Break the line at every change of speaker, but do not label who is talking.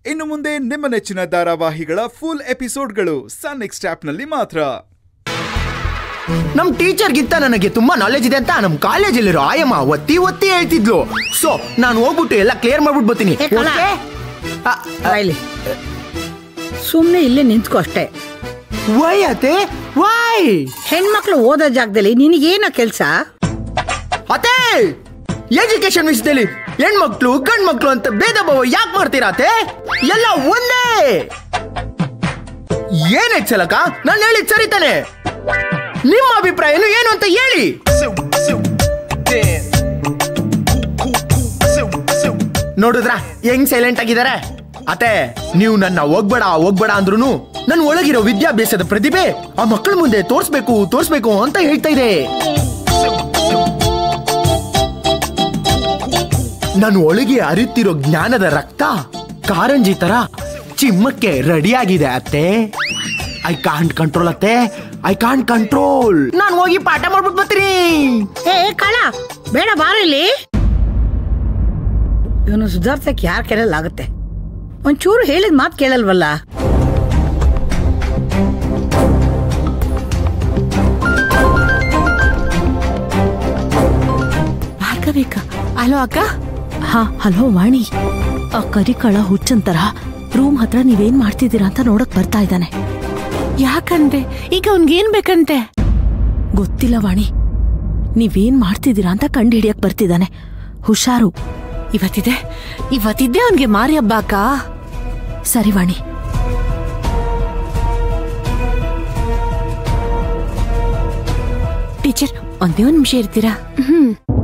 ಇನ್ನು ಮುಂದೆ ನಿಮ್ಮ ನೆಚ್ಚಿನ ಧಾರಾವಾಹಿಗಳ ಫುಲ್ ಎಪಿಸೋಡ್ಗಳು ಸನ್ ನೆಕ್ಸ್ಟ್ ಆಪ್ನಲ್ಲಿ ಮಾತ್ರ
ನಮ್ ಟೀಚರ್ಗಿಂತ ನನಗೆ ತುಂಬಾ ನಾಲೆಜ್ ಇದೆ ಅಂತ ನಮ್ ಕಾಲೇಜಲ್ಲಿರೋ ಆಯಮ್ಮ ಒತ್ತಿ ಒತ್ತಿ ಹೇಳ್ತಿದ್ಲು ಸೊ ನಾನು ಹೋಗ್ಬಿಟ್ಟು ಎಲ್ಲ ಕ್ಲಿಯರ್ ಮಾಡ್ಬಿಟ್ಟು ಬರ್ತೀನಿ
ಏ, ಕಳ್ಳ.
Okay? ಆ, ಆ,
ಬಾಯ್ಲಿ ಸುಮ್ಮನೆ ಇಲ್ಲೇ ನಿಂತ್ಕೋ ಅಷ್ಟೇ
why ಅತ್ತೆ ವೈ
ಹೆಣ್ಮಕ್ಳು ಓದೋ ಜಾಗದಲ್ಲಿ ನಿನಗೇನ ಕೆಲ್ಸ
ಅತ್ತೆ ಎಜುಕೇಶನ್ ವಿಷಯದಲ್ಲಿ ಹೆಣ್ಮಕ್ಳು ಗಂಡ್ಮಕ್ಳು ಅಂತ ಭೇದ ಭಾವ ಯಾಕೆ ಮಾಡ್ತೀರಾ ಅತ್ತೆ ಎಲ್ಲ ಒಂದೇ ಏನಾಯ್ತು ಸಲಕ ನಾನು ಹೇಳಿದ್ ಸರಿ ತಾನೆ ನಿಮ್ಮ ಅಭಿಪ್ರಾಯನು ಏನು ಅಂತ ಹೇಳಿ ನೋಡಿದ್ರ ಹೆಂಗ್ ಸೈಲೆಂಟ್ ಆಗಿದ್ದಾರೆ ಅತ್ತೆ ನೀವು ನನ್ನ ಹೋಗ್ಬೇಡ ಹೋಗ್ಬೇಡ ಅಂದ್ರೂ ನನ್ನ ಒಳಗಿರೋ ವಿದ್ಯಾಭ್ಯಾಸದ ಪ್ರತಿಭೆ ಆ ಮಕ್ಕಳ ಮುಂದೆ ತೋರ್ಸ್ಬೇಕು ತೋರ್ಸ್ಬೇಕು ಅಂತ ಹೇಳ್ತಾ ಇದೆ ನಾನು ಒಳಗೆ ಅರಿತಿರೋ ಜ್ಞಾನದ ರಕ್ತ ಕಾರಂಜಿ ತರ ಚಿಮ್ಮಕ್ಕೆ ರೆಡಿ ಆಗಿದೆ ಅತ್ತೆ ಐ ಕಾಂಟ್ ಕಂಟ್ರೋಲ್ ಅತ್ತೆ ಐ ಕಾಂಟ್ ಕಂಟ್ರೋಲ್ ನಾನು ಹೋಗಿ ಪಾಠ ಮಾಡ್ಬಿಟ್ಟು ಬರ್ತೀನಿ
ಏ ಏ, ಕಳ್ಳ ಬೇಡ ಬಾರ ಇಲ್ಲಿ ಇವನು ಸುಧಾರ್ಸಕ್ ಯಾರ ಕೇಳಲಾಗುತ್ತೆ ಒಂಚೂರು ಹೇಳಿದ ಮಾತು ಕೇಳಲ್ವಲ್ಲ
ಭಾರ್ಗವಿಕ ಹಲೋ ಅಕ್ಕ ಹಾ ಹಲೋ ವಾಣಿ ಆ ಕರಿಕಳ ಹುಚ್ಚಂತರ ರೂಮ್ ಹತ್ರ ನೀವೇನ್ ಮಾಡ್ತಿದ್ದೀರಾ ಅಂತ ನೋಡಕ್ ಬರ್ತಾ ಇದ್ದಾನೆ ಯಾಕಂತೆ ಈಗ ಅವನ್ಗೇನ್ ಬೇಕಂತೆ ಗೊತ್ತಿಲ್ಲ ವಾಣಿ ನೀವೇನ್ ಮಾಡ್ತಿದ್ದೀರಾ ಅಂತ ಕಂಡು ಹಿಡಿಯಕ್ ಬರ್ತಿದ್ದಾನೆ ಹುಷಾರು ಇವತ್ತಿದೆ ಇವತ್ತಿದ್ದೆ ಅವನ್ಗೆ ಮಾರಿ ಹಬ್ಬ ಅಕ್ಕ ಸರಿ ವಾಣಿ ಟೀಚರ್ ಒಂದೇ ಒಂದ್ ನಿಮಿಷ ಇರ್ತೀರಾ